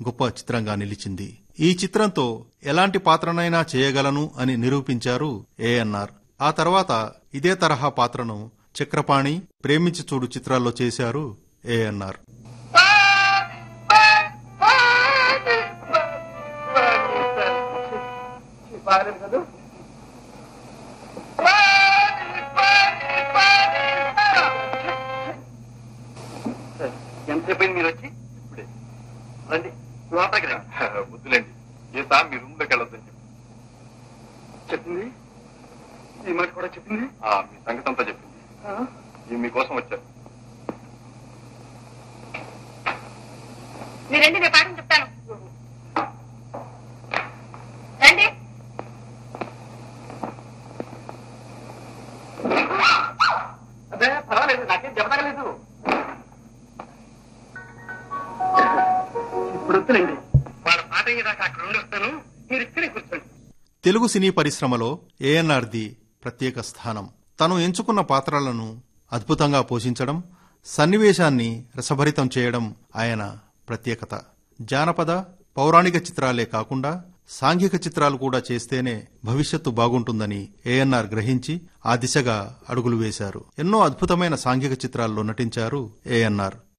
గొప్ప చిత్రంగా నిలిచింది ఈ చిత్రంతో ఎలాంటి పాత్రనైనా చేయగలను అని నిరూపించారు ఏఎన్ఆర్ ఆ తర్వాత ఇదే తరహా పాత్రను చక్రపాణి ప్రేమించి చూడు చిత్రాల్లో చేశారు ఏఎన్ఆర్ ఎంతసేపు అయింది మీరు వచ్చి ఇప్పుడే రండి లోపలికి రండి వద్దులేండి గీత మీ రూమ్ లోకి వెళ్ళొద్దని చెప్పి చెప్పింది ఈ మాట కూడా చెప్పింది ఆ, మీ సంగతి అంతా చెప్పింది ఈ మీకోసం వచ్చారు మీరండి నేను పాఠం చెప్తాను రండి అదే పర్వాలేదు నాకేం చెప్పగలేదు ఇప్పుడు వద్దులేండి వాళ్ళ పాట అయ్యేదాకా అక్కడ ఉండి వస్తాను మీరు ఇక్కడే కూర్చోండి తెలుగు సినీ పరిశ్రమలో ఏఎన్ఆర్ది ప్రత్యేక స్థానం తను ఎంచుకున్న పాత్రలను అద్భుతంగా పోషించడం సన్నివేశాన్ని రసభరితం చేయడం ఆయన ప్రత్యేకత జానపద పౌరాణిక చిత్రాలే కాకుండా సాంఘిక చిత్రాలు కూడా చేస్తేనే భవిష్యత్తు బాగుంటుందని ఏఎన్ఆర్ గ్రహించి ఆ దిశగా అడుగులు వేశారు ఎన్నో అద్భుతమైన సాంఘిక చిత్రాల్లో నటించారు ఏఎన్ఆర్